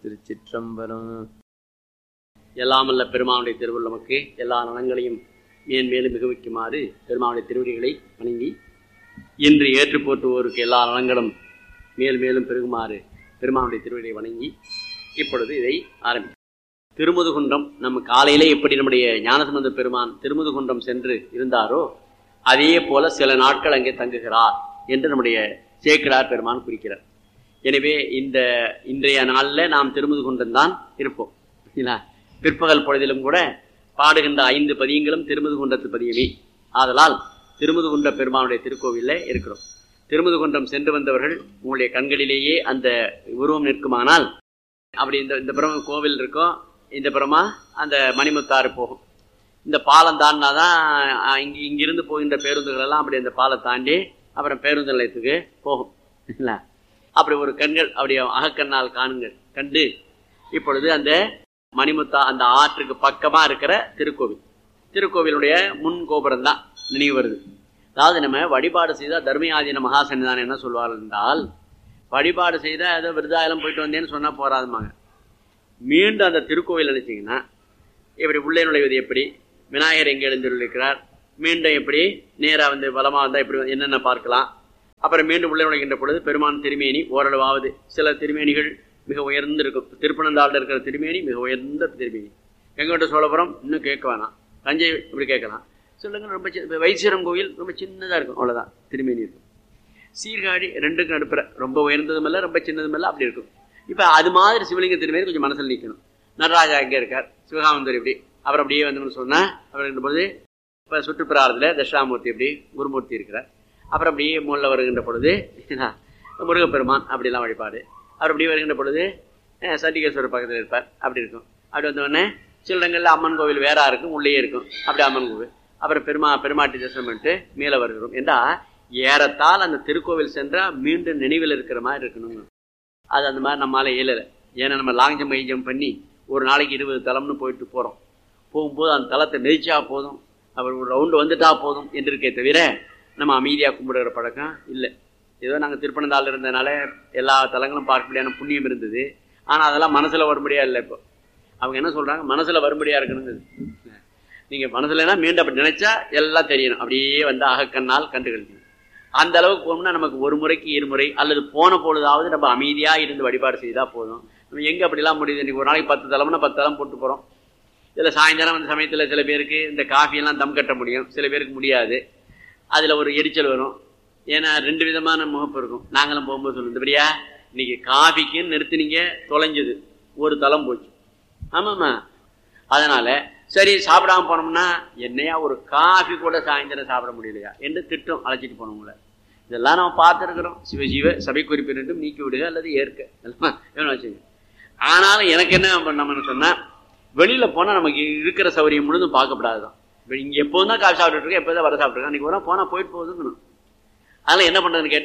திருச்சிற்றம்பலம் எல்லாமல்ல பெருமானுடைய திருவுள் நமக்கு எல்லா நலங்களையும் மேன்மேலும் மிகுவிக்குமாறு பெருமானுடைய திருவடிகளை வணங்கி இன்று ஏற்று போற்றுவோருக்கு எல்லா நலங்களும் மேல் மேலும் பெருகுமாறு பெருமானுடைய திருவடியை வணங்கி இப்பொழுது இதை ஆரம்பிக்கும் திருமுதுகுன்றம் நம்ம காலையிலே எப்படி நம்முடைய ஞானசம்பந்த பெருமான் திருமுதுகுன்றம் சென்று இருந்தாரோ அதே போல சில நாட்கள் அங்கே தங்குகிறார் என்று நம்முடைய சேக்கிடார் பெருமான் குறிக்கிறார் எனவே இந்த இன்றைய நாளில் நாம் திருமுதுகுன்றம் தான் இருப்போம் சரிங்களா பிற்பகல் பொழுதிலும் கூட பாடுகின்ற ஐந்து பதியங்களும் திருமுதுகுன்றத்து பதியமே ஆதலால் திருமுதுகுன்ற பெருமானுடைய திருக்கோவிலில் இருக்கிறோம் திருமுதுகுன்றம் சென்று வந்தவர்கள் உங்களுடைய கண்களிலேயே அந்த உருவம் நிற்குமானால் அப்படி இந்த இந்த புறமா கோவில் இருக்கும் இந்த புறமா அந்த மணிமுத்தாறு போகும் இந்த பாலம் தாண்டினா தான் இங்கே இங்கிருந்து போகின்ற பேருந்துகள் எல்லாம் அப்படி அந்த பாலம் தாண்டி அப்புறம் பேருந்து நிலையத்துக்கு போகும் இல்லை அப்படி ஒரு கண்கள் அப்படி அகக்கண்ணால் காணுங்கள் கண்டு இப்பொழுது அந்த மணிமுத்தா அந்த ஆற்றுக்கு பக்கமாக இருக்கிற திருக்கோவில் திருக்கோவிலுடைய முன் கோபுரம் தான் நினைவு வருது அதாவது நம்ம வழிபாடு செய்தால் தர்மயாதீன மகாசன்னிதானம் என்ன சொல்வார்கள் என்றால் வழிபாடு செய்தால் ஏதோ விருதாயலம் போயிட்டு வந்தேன்னு சொன்னால் போராதுமாங்க மீண்டும் அந்த திருக்கோவில் நினைச்சிங்கன்னா இப்படி உள்ளே நுழைவது எப்படி விநாயகர் எங்கே எழுந்திருக்கிறார் மீண்டும் எப்படி நேராக வந்து பலமாக வந்தால் இப்படி என்னென்ன பார்க்கலாம் அப்புறம் மீண்டும் உள்ளே நுழைகின்ற பொழுது பெருமான் திருமேனி ஓரளவாவது சில திருமேனிகள் மிக உயர்ந்து இருக்கும் திருப்பனந்தாளில் இருக்கிற திருமேனி மிக உயர்ந்த திருமேனி எங்கிட்ட சோழபுரம் இன்னும் கேட்க வேணாம் தஞ்சை இப்படி கேட்கலாம் சொல்லுங்க ரொம்ப சின்ன வைசீரம் கோவில் ரொம்ப சின்னதாக இருக்கும் அவ்வளோதான் திருமேனி இருக்கும் சீர்காழி ரெண்டுக்கும் நடுப்புற ரொம்ப உயர்ந்ததும் இல்லை ரொம்ப சின்னதும் இல்லை அப்படி இருக்கும் இப்போ அது மாதிரி சிவலிங்க திருமேனி கொஞ்சம் மனசில் நிற்கணும் நடராஜா எங்கே இருக்கார் சிவகாமந்தர் இப்படி அவர் அப்படியே வந்தோம்னு சொன்னால் அவர் இருக்கும்போது இப்போ சுற்றுப்பிராரத்தில் தட்சிணாமூர்த்தி எப்படி குருமூர்த்தி இருக்கிறார் அப்புறம் அப்படியே மூலில் வருகின்ற பொழுது முருகப்பெருமான் அப்படிலாம் வழிபாடு அவர் அப்படியே வருகின்ற பொழுது சண்டிகேஸ்வரர் பக்கத்தில் இருப்பார் அப்படி இருக்கும் அப்படி வந்தோடனே சில இடங்களில் அம்மன் கோவில் வேறா இருக்கும் உள்ளே இருக்கும் அப்படி அம்மன் கோவில் அப்புறம் பெருமா பெருமாட்டி தரிசனம் பண்ணிட்டு மேலே வருகிறோம் என்றா ஏறத்தால் அந்த திருக்கோவில் சென்றால் மீண்டும் நினைவில் இருக்கிற மாதிரி இருக்கணும் அது அந்த மாதிரி நம்மளால இயலலை ஏன்னா நம்ம லாங் ஜம்ப் ஹை ஜம்ப் பண்ணி ஒரு நாளைக்கு இருபது தலம்னு போயிட்டு போகிறோம் போகும்போது அந்த தளத்தை நெரிச்சா போதும் அவர் ஒரு ரவுண்டு வந்துட்டா போதும் என்று இருக்கே தவிர நம்ம அமைதியாக கும்பிடுகிற பழக்கம் இல்லை ஏதோ நாங்கள் திருப்பனந்தாள் இருந்ததுனால எல்லா தலங்களும் பார்க்கக்கூடியான புண்ணியம் இருந்தது ஆனால் அதெல்லாம் மனசில் வரும்படியாக இல்லை இப்போ அவங்க என்ன சொல்கிறாங்க மனசில் வரும்படியாக இருக்கணுங்கிறது நீங்கள் மனசுலனா மீண்டும் அப்படி நினைச்சா எல்லாம் தெரியணும் அப்படியே வந்து அகக்கண்ணால் கண்டுகளிக்கணும் அந்த அளவுக்கு போகணும்னா நமக்கு ஒரு முறைக்கு இருமுறை அல்லது போன பொழுதாவது நம்ம அமைதியாக இருந்து வழிபாடு செய்தால் போதும் நம்ம எங்கே அப்படிலாம் முடியுது இன்றைக்கி ஒரு நாளைக்கு பத்து தலைமுன்னா பத்து தலம் போட்டு போகிறோம் இதில் சாயந்தரம் அந்த சமயத்தில் சில பேருக்கு இந்த காஃபியெல்லாம் தம் கட்ட முடியும் சில பேருக்கு முடியாது அதில் ஒரு எரிச்சல் வரும் ஏன்னா ரெண்டு விதமான முகப்பு இருக்கும் நாங்களும் போகும்போது சொல்லுவோம் இப்படியா இன்னைக்கு காஃபிக்குன்னு நிறுத்தினீங்க தொலைஞ்சது ஒரு தளம் போச்சு ஆமாம்மா அதனால் சரி சாப்பிடாம போனோம்னா என்னையா ஒரு காஃபி கூட சாயந்தரம் சாப்பிட முடியலையா என்று திட்டம் அழைச்சிட்டு போனவங்கள இதெல்லாம் நம்ம பார்த்துருக்குறோம் சிவஜீவ சபை குறிப்பினரும் நீக்கி விடுக அல்லது ஏற்க எல்லாம் வச்சுங்க ஆனாலும் எனக்கு என்ன பண்ணணும்னு சொன்னால் வெளியில் போனால் நமக்கு இருக்கிற சௌகரியம் முழுதும் பார்க்கப்படாதுதான் இங்கே எப்போதும் தான் காஃபி சாப்பிட்டுட்டு இருக்கேன் எப்போ தான் வர சாப்பிட்ருக்கேன் அன்றைக்கி வர போனால் போயிட்டு போகுதுங்கணும் அதனால் என்ன பண்ணுறதுன்னு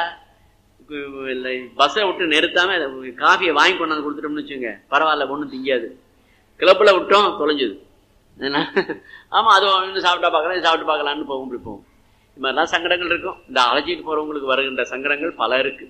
கேட்டால் பஸ்ஸை விட்டு நிறுத்தாமல் காஃபியை வாங்கி கொண்டாந்து கொடுத்துட்டோம்னு வச்சுங்க பரவாயில்ல ஒன்றும் திங்காது கிளப்பில் விட்டோம் தொலைஞ்சது ஆமாம் அது இன்னும் சாப்பிட்டா பார்க்கலாம் சாப்பிட்டு பார்க்கலான்னு போகும் இப்படி போகும் இது மாதிரிலாம் சங்கடங்கள் இருக்கும் இந்த அழைச்சிட்டு போகிறவங்களுக்கு வருகின்ற சங்கடங்கள் பல இருக்குது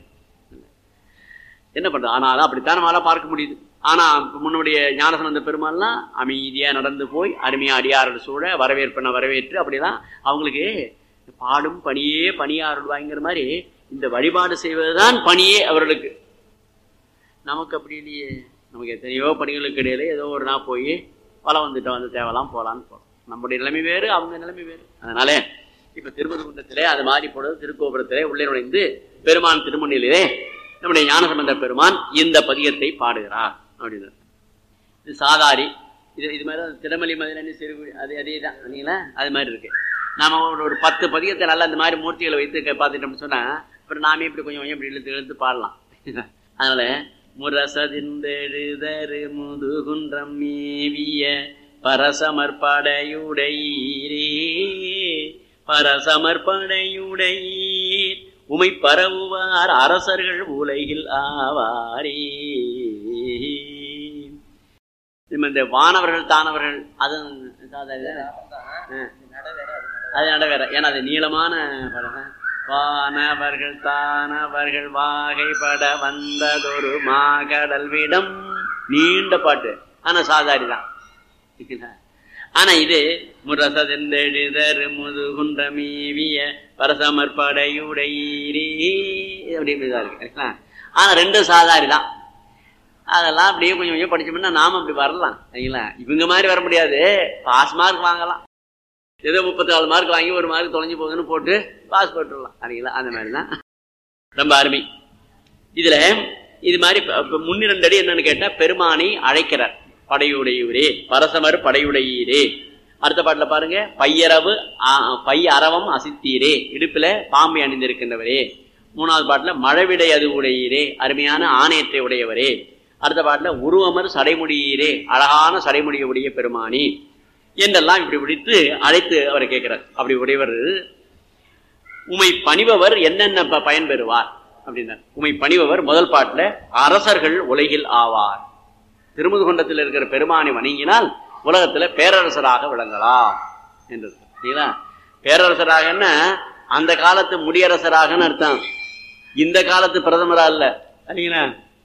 என்ன பண்ணுறது ஆனாலும் அப்படித்தான் நம்மளால் பார்க்க முடியுது ஆனால் முன்னுடைய ஞானசனந்த பெருமாள்லாம் அமைதியாக நடந்து போய் அருமையாக அடியாரோட சூழ வரவேற்பன வரவேற்று அப்படிலாம் அவங்களுக்கு பாடும் பணியே பணியாருள்வாங்கிற மாதிரி இந்த வழிபாடு செய்வதுதான் பணியே அவர்களுக்கு நமக்கு அப்படி இல்லையே நமக்கு எத்தனையோ பணிகளுக்கு இடையில ஏதோ ஒரு நாள் போய் வளம் வந்துட்டோம் வந்து தேவலாம் போகலான்னு போகிறோம் நம்முடைய நிலைமை வேறு அவங்க நிலைமை வேறு அதனால இப்போ திருப்பதிகுண்டத்திலே அது மாதிரி பொழுது திருக்கோபுரத்திலே உள்ளே நுழைந்து பெருமான் திருமணிலே நம்முடைய ஞானசம்பந்த பெருமான் இந்த பதியத்தை பாடுகிறார் அப்படின்னு இது சாதாரி இது இது மாதிரி திடமலி மதிலன்னு சிறு அது அதே தான் இல்லைங்களா அது மாதிரி இருக்கு நாம ஒரு பத்து பதியத்தை நல்லா இந்த மாதிரி மூர்த்திகளை வைத்து பார்த்துட்டோம்னு சொன்னால் அப்புறம் நாமே இப்படி கொஞ்சம் கொஞ்சம் இப்படி இழுத்து இழுத்து பாடலாம் அதனால முரசதிந்தெழுதரு முதுகுன்றம் மேவிய பரசமற்படையுடையீரே பரசமற்படையுடையீர் உமை பரவுவார் அரசர்கள் உலகில் ஆவாரே இந்த வானவர்கள் தானவர்கள் அது அது நட வேற ஏன்னா அது நீளமான படம் வானவர்கள் தானவர்கள் வாகைப்பட வந்ததொரு மாகடல் விடம் நீண்ட பாட்டு ஆனா சாதாரி தான் ஆனா இது முரசதெந்தெழுதர் முதுகுன்றமீவிய பரசமற்படையுடையீரே அப்படின்னு இருக்கு ஆனா ரெண்டும் சாதாரி தான் அதெல்லாம் அப்படியே கொஞ்சம் கொஞ்சம் படிச்சோம்னா நாம அப்படி வரலாம் சரிங்களா இவங்க மாதிரி வர முடியாது பாஸ் மார்க் வாங்கலாம் ஏதோ முப்பத்தி நாலு மார்க் வாங்கி ஒரு மார்க் தொலைஞ்சு போகுதுன்னு போட்டு பாஸ் போட்டுடலாம் சரிங்களா அந்த மாதிரி தான் ரொம்ப அருமை இதுல இது மாதிரி முன்னிரண்டு அடி என்னன்னு கேட்டா பெருமானை அழைக்கிறார் படையுடையூரே பரசமர் படையுடையீரே அடுத்த பாட்டுல பாருங்க பையரவு பை அரவம் அசித்தீரே இடுப்புல பாம்பை அணிந்திருக்கின்றவரே மூணாவது பாட்டுல மழவிடை அது உடையீரே அருமையான ஆணையத்தை உடையவரே அடுத்த பாட்டுல உருவமர் சடைமுடியீரே அழகான சடைமுடியுடைய பெருமானி என்றெல்லாம் இப்படி பிடித்து அழைத்து அவரை கேட்கிறார் அப்படி உடையவர் உமை பணிபவர் என்னென்ன பயன் பெறுவார் அப்படின்னார் உமை பணிபவர் முதல் பாட்டுல அரசர்கள் உலகில் ஆவார் திருமுதுகொண்டத்தில் இருக்கிற பெருமானை வணங்கினால் உலகத்துல பேரரசராக விளங்கலாம் என்று சரிங்களா பேரரசராகன்னா அந்த காலத்து முடியரசராகன்னு அர்த்தம் இந்த காலத்து பிரதமரா இல்ல சரிங்களா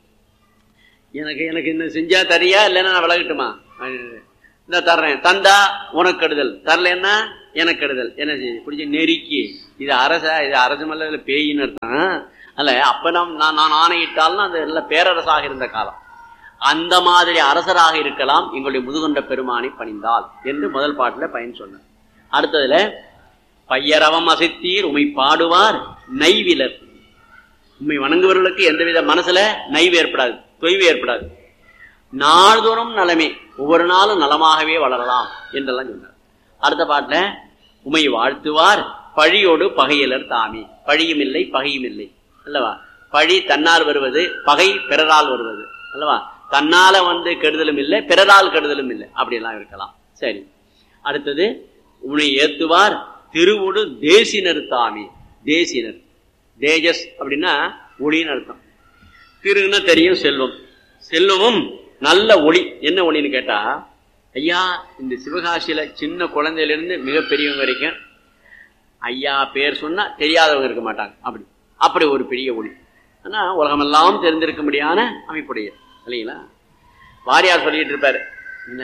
எனக்கு எனக்கு இன்னும் செஞ்சா தரியா இல்லைன்னா நான் விலகட்டுமா இந்த தர்றேன் தந்தா உனக்கு கெடுதல் தரலன்னா எனக்கு கெடுதல் என்ன செய்யுது பிடிச்சி நெருக்கி இது அரசா இது அரசு மல்ல பேயின்னு அர்த்தம் அல்ல அப்ப நம் நான் நான் ஆணையிட்டாலும் அது எல்லாம் பேரரசாக இருந்த காலம் அந்த மாதிரி அரசராக இருக்கலாம் எங்களுடைய முதுகொண்ட பெருமானை பணிந்தால் என்று முதல் பாட்டுல பயன் சொன்னார் அடுத்ததுல பையரவம் அசைத்தீர் உமை பாடுவார் நைவிலர் உண்மை வணங்குவர்களுக்கு எந்தவித மனசுல நைவு ஏற்படாது தொய்வு ஏற்படாது நாள்தோறும் நலமே ஒவ்வொரு நாளும் நலமாகவே வளரலாம் என்றெல்லாம் சொன்னார் அடுத்த பாட்டுல உமை வாழ்த்துவார் பழியோடு பகையலர் தாமே பழியும் இல்லை பகையும் இல்லை அல்லவா பழி தன்னால் வருவது பகை பிறரால் வருவது அல்லவா தன்னால வந்து கெடுதலும் இல்லை பிறரால் கெடுதலும் இல்லை அப்படியெல்லாம் இருக்கலாம் சரி அடுத்தது உன்னை ஏத்துவார் திருவுடு தேசினர் தாமி தேசினர் தேஜஸ் அப்படின்னா ஒளின்னு அர்த்தம் திருன்னா தெரியும் செல்வம் செல்வமும் நல்ல ஒளி என்ன ஒளின்னு கேட்டா ஐயா இந்த சிவகாசியில சின்ன குழந்தையிலிருந்து மிகப்பெரியவங்க வரைக்கும் ஐயா பேர் சொன்னா தெரியாதவங்க இருக்க மாட்டாங்க அப்படி அப்படி ஒரு பெரிய ஒளி ஆனா உலகமெல்லாம் தெரிந்திருக்க முடியாத அமைப்புடைய இல்லைங்களா வாரியார் சொல்லிட்டு இருப்பாரு என்ன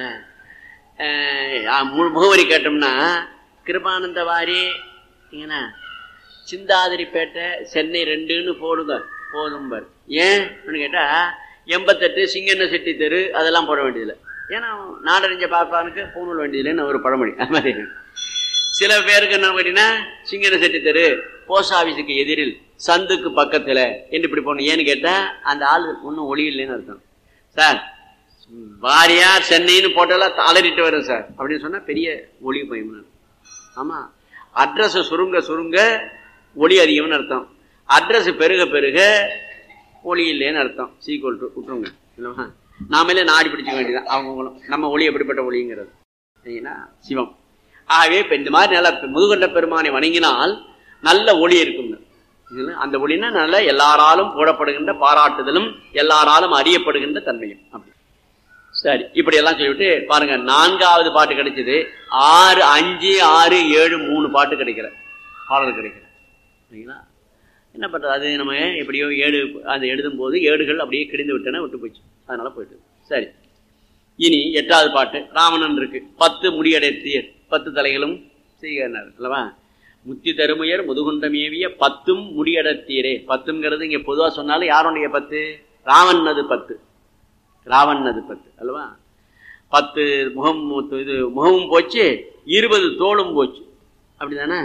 முகவரி கேட்டோம்னா கிருபானந்த வாரி என்ன சிந்தாதிரிப்பேட்டை சென்னை ரெண்டுன்னு போடுங்க போதும் பாரு ஏன் கேட்டா எண்பத்தெட்டு சிங்கண்ண செட்டி தெரு அதெல்லாம் போட வேண்டியதில்லை ஏன்னா நாடறிஞ்ச பார்ப்பானுக்கு பூணூல் வேண்டியதில்லைன்னு ஒரு பழமொழி அது மாதிரி சில பேருக்கு என்ன கேட்டீங்கன்னா சிங்கன செட்டி தெரு போஸ்ட் ஆபீஸுக்கு எதிரில் சந்துக்கு பக்கத்துல என்று இப்படி போகணும் ஏன்னு கேட்டா அந்த ஆள் ஒன்றும் ஒளி இல்லைன்னு அர்த்தம் சார் வாரியார் சென்னைன்னு போட்டெல்லாம் அலறிட்டு வரும் சார் அப்படின்னு சொன்னா பெரிய ஒளி பயம்னு ஆமா அட்ரஸ் சுருங்க சுருங்க ஒளி அதிகம்னு அர்த்தம் அட்ரஸ் பெருக பெருக ஒளி இல்லைன்னு அர்த்தம் சீக்வல் டு விட்டுருங்க இல்லவா நாமளே நாடி பிடிச்சிக்க வேண்டியதான் அவங்களும் நம்ம ஒளி எப்படிப்பட்ட ஒளிங்கிறது சரிங்களா சிவம் ஆகவே இப்போ இந்த மாதிரி நல்ல முதுகண்ட பெருமானை வணங்கினால் நல்ல ஒளி இருக்குங்க அந்த ஒளினா நல்ல எல்லாராலும் போடப்படுகின்ற பாராட்டுதலும் எல்லாராலும் அறியப்படுகின்ற தன்மையும் அப்படி சரி இப்படி எல்லாம் சொல்லிவிட்டு பாருங்க நான்காவது பாட்டு கிடைச்சது ஆறு அஞ்சு ஆறு ஏழு மூணு பாட்டு கிடைக்கிற பாடல் கிடைக்கிற சரிங்களா என்ன பண்றது அது நம்ம எப்படியோ ஏடு அந்த எழுதும் போது ஏடுகள் அப்படியே கிழிந்து விட்டன விட்டு போச்சு அதனால போயிட்டு சரி இனி எட்டாவது பாட்டு ராவணன் இருக்கு பத்து முடியடைத்தீர் பத்து தலைகளும் செய்கிறார் அல்லவா முத்தி தருமையர் முதுகுண்டமேவிய பத்தும் முடியடத்தீரே பத்துங்கிறது இங்க பொதுவா சொன்னாலும் யாருடைய பத்து ராவண்ணது பத்து ராவண்ணது பத்து அல்லவா பத்து முகம் இது முகமும் போச்சு இருபது தோளும் போச்சு அப்படிதானே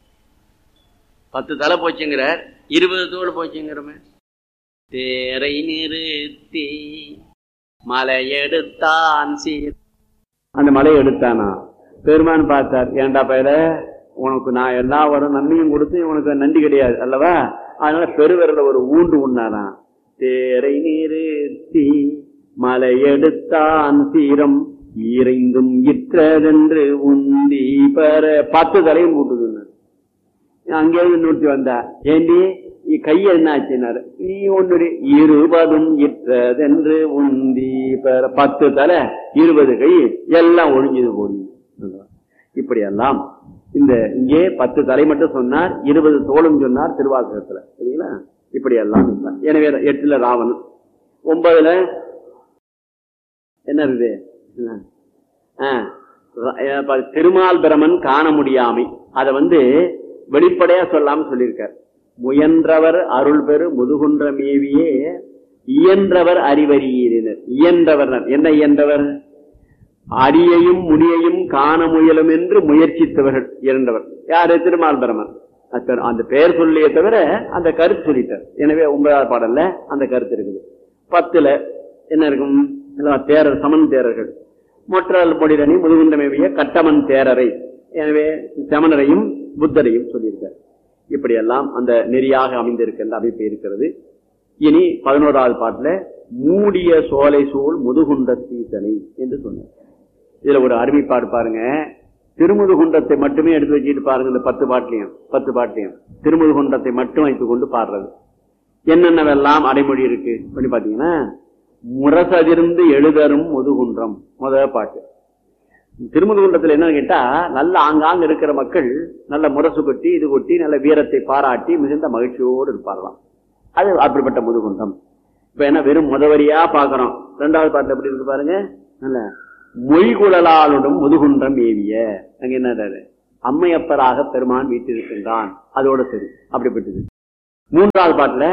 பத்து தலை போச்சுங்கிறார் இருபது தோல் போச்சுங்கிறமே தேரை நிறுத்தி மலை எடுத்தான் சீர் அந்த மலையை எடுத்தானா பெருமான் பார்த்தார் ஏன்டா பயிர உனக்கு நான் எல்லா வரும் நன்மையும் கொடுத்து உனக்கு நன்றி கிடையாது அல்லவா அதனால பெருவிரல ஒரு ஊண்டு உண்ணாராம் தேரை நிறுத்தி மலை எடுத்தான் தீரம் ஈரைந்தும் இற்றதென்று உந்தி பெற பத்து தலையும் கூட்டுதுன்னு அங்கேயும் நூற்றி வந்தா ஏண்டி கைய என்ன ஆச்சுனாரு நீ ஒன்னு இருபதும் இற்றதென்று உந்தி பெற பத்து தலை இருபது கை எல்லாம் ஒழிஞ்சது போடி இப்படி எல்லாம் இந்த இங்கே பத்து தலை மட்டும் சொன்னார் இருபது தோளும் சொன்னார் திருவாசகத்துல சரிங்களா இப்படி எல்லாம் எனவே எட்டுல ராவணன் ஒன்பதுல என்ன இருக்குது ஆ, அப்ப திருமால் பிரமன் காண முடியாமை அதை வந்து வெளிப்படையா சொல்லாம சொல்லியிருக்கார் முயன்றவர் அருள் பெரு முதுகுன்ற மேவியே இயன்றவர் அறிவறியினர் இயன்றவர் என்ன இயன்றவர் அடியையும் முடியையும் காண முயலும் என்று முயற்சித்தவர்கள் இரண்டவர் யாரு திருமால் பிரமன் அத்தர் அந்த பெயர் சொல்லியே தவிர அந்த கருத்து சொல்லிட்டார் எனவே ஒன்பதாவது பாடல்ல அந்த கருத்து இருக்குது பத்துல என்ன இருக்கும் எல்லாம் தேரர் சமன் தேரர்கள் மொற்றல் பொடிரணி முதுகுண்டமேவிய கட்டமன் தேரரை எனவே சமணரையும் புத்தரையும் சொல்லியிருக்கார் இப்படியெல்லாம் அந்த நெறியாக அமைந்திருக்கின்ற அமைப்பு இருக்கிறது இனி பதினோராவது பாட்டுல மூடிய சோலை சூழ் முதுகுண்ட சீசனை என்று சொன்னார் இதுல ஒரு அருமைப்பாடு பாருங்க திருமுதுகுண்டத்தை மட்டுமே எடுத்து வச்சுட்டு பாருங்க இந்த பத்து பாட்டிலையும் பத்து பாட்டிலையும் திருமுதுகுண்டத்தை மட்டும் வைத்துக் கொண்டு பாடுறது என்னென்னவெல்லாம் அடைமொழி இருக்கு அப்படி பாத்தீங்கன்னா முரசதிர்ந்து எழுதரும் முதுகுன்றம் முதல் பாட்டு திருமுதுகுன்றத்துல என்னன்னு கேட்டா நல்ல ஆங்காங்க இருக்கிற மக்கள் நல்ல முரசு கொட்டி இது கொட்டி நல்ல வீரத்தை பாராட்டி மிகுந்த மகிழ்ச்சியோடு இருப்பார்களாம் அது அப்படிப்பட்ட முதுகுன்றம் இப்ப என்ன வெறும் முதவரியா பாக்குறோம் ரெண்டாவது பாட்டுல எப்படி இருக்கு பாருங்க நல்ல மொய்குழலாளுடன் முதுகுன்றம் ஏவிய அங்க என்ன அம்மையப்பராக பெருமான் வீட்டிருக்கின்றான் அதோட சரி அப்படிப்பட்டது மூன்றாவது பாட்டுல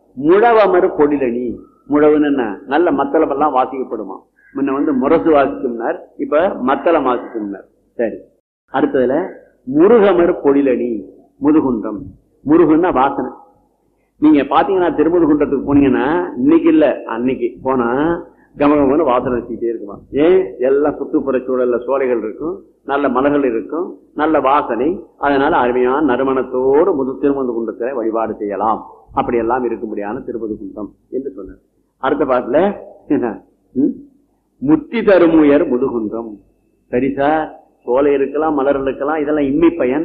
முழவமறு பொடிலணி முழவுன்னு என்ன நல்ல மத்தளம் எல்லாம் வாசிக்கப்படுமா முன்ன வந்து முரசு வாசிக்கும்னார் இப்ப மத்தளம் வாசிக்கும்னார் சரி அடுத்ததுல முருகமர் பொடிலணி முதுகுன்றம் முருகன்னா வாசனை நீங்க பாத்தீங்கன்னா திருமுதுகுன்றத்துக்கு போனீங்கன்னா இன்னைக்கு இல்ல அன்னைக்கு போனா கமகமன்னு வாசனை வச்சுக்கிட்டே இருக்குமா ஏன் எல்லாம் சுற்றுப்புற சூழல்ல சோலைகள் இருக்கும் நல்ல மலர்கள் இருக்கும் நல்ல வாசனை அதனால அருமையான நறுமணத்தோடு முது திருமது குண்டத்தை வழிபாடு செய்யலாம் அப்படியெல்லாம் இருக்கும்படியான திருமது குண்டம் என்று சொன்னார் அடுத்த பாட்டுல என்ன? ம்? முத்தி தருமுயர் முதுகுன்றம் சரி சார் சோலை இருக்கலாம் மலர் இருக்கலாம் இதெல்லாம் இம்மி பயன்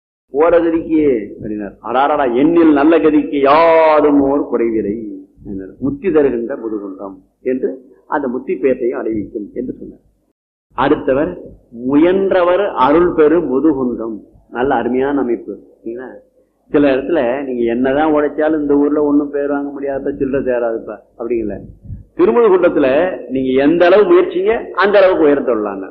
ஓர கதிக்கு அப்படின்னார் அடாரடா எண்ணில் நல்ல கதிக்கு யாரும் ஓர் குறைவில்லை என்றார். முத்தி தருகின்ற முதுகுன்றம் என்று அந்த முத்தி பேட்டையும் அடைவிக்கும் என்று சொன்னார் அடுத்தவர் முயன்றவர் அருள் பெரு முதுகுன்றம் நல்ல அருமையான அமைப்பு சரிங்களா? சில இடத்துல நீங்க என்னதான் உழைச்சாலும் இந்த ஊர்ல ஒண்ணும் பேர் வாங்க முடியாத சில்லற சேராதுப்பா அப்படிங்கல திருமுதுகுன்றத்துல நீங்க எந்த அளவு முயற்சிங்க அந்த அளவுக்கு உயர்த்தொள்ளலாம்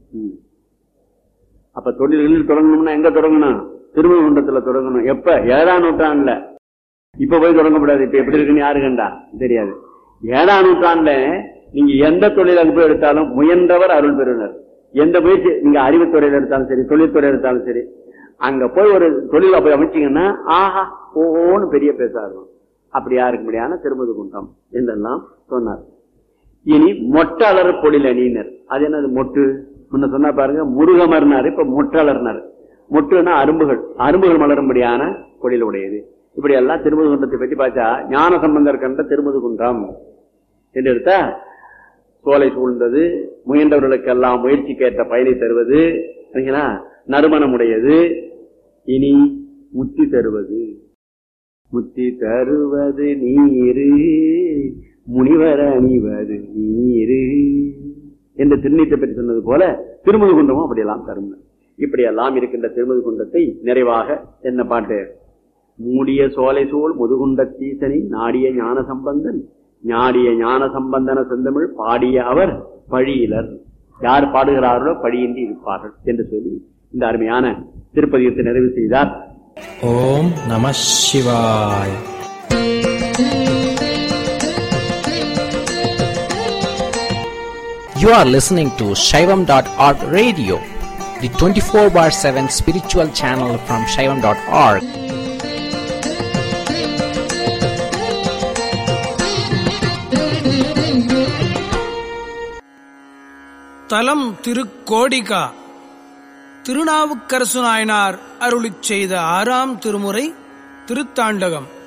அப்ப தொழில்களில் தொடங்கணும்னா எங்க தொடங்கணும் திருமுதுகுன்றத்துல தொடங்கணும் எப்ப ஏழாம் நூற்றாண்டுல இப்ப போய் தொடங்க கூடாது இப்ப எப்படி இருக்குன்னு யாரு கண்டா தெரியாது ஏழாம் நூற்றாண்டுல நீங்க எந்த தொழில் அங்க போய் எடுத்தாலும் முயன்றவர் அருள் பெறுனர் எந்த முயற்சி நீங்க அறிவுத்துறையில எடுத்தாலும் சரி தொழில்துறை எடுத்தாலும் சரி அங்க போய் ஒரு தொழில போய் அமைச்சீங்கன்னா ஆஹா ஓன்னு பெரிய பேச இருக்கும் அப்படியா இருக்க முடியாத திருமது குன்றம் என்றெல்லாம் சொன்னார் இனி மொட்டாளர் பொழிலணியினர் அது என்னது மொட்டு முன்ன சொன்னா பாருங்க முருகமர்னாரு இப்ப மொட்டாளர்னாரு மொட்டுன்னா அரும்புகள் அரும்புகள் மலரும்படியான பொழில் உடையது இப்படி எல்லாம் திருமது குன்றத்தை பற்றி பார்த்தா ஞான சம்பந்தர் கண்ட திருமது குன்றம் என்று எடுத்தா சோலை சூழ்ந்தது முயன்றவர்களுக்கெல்லாம் முயற்சிக்கேற்ற பயனை தருவது சரிங்களா நறுமணமுடையது இனி முத்தி தருவது முத்தி தருவது நீரு முனிவர் அணிவது நீரு என்ற திருநீட்டை பற்றி சொன்னது போல திருமுது குன்றமும் அப்படியெல்லாம் தரும் இப்படியெல்லாம் இருக்கின்ற திருமுது குன்றத்தை நிறைவாக என்ன பாட்டு மூடிய சோலை சூழ் முதுகுண்ட தீசனி நாடிய ஞான சம்பந்தன் ஞாடிய ஞான சம்பந்தன செந்தமிழ் பாடிய அவர் பழியிலர் யார் பாடுகிறார்களோ பழியின்றி இருப்பார்கள் என்று சொல்லி இந்த அருமையான திருப்பதியத்தை நிறைவு செய்தார் ஓம் நம சிவாய் You are listening to Shaivam.org radio, the 24 bar 7 spiritual channel from Shaivam.org. தலம் திருக்கோடிகா திருநாவுக்கரசு நாயனார் அருளிச் செய்த ஆறாம் திருமுறை திருத்தாண்டகம்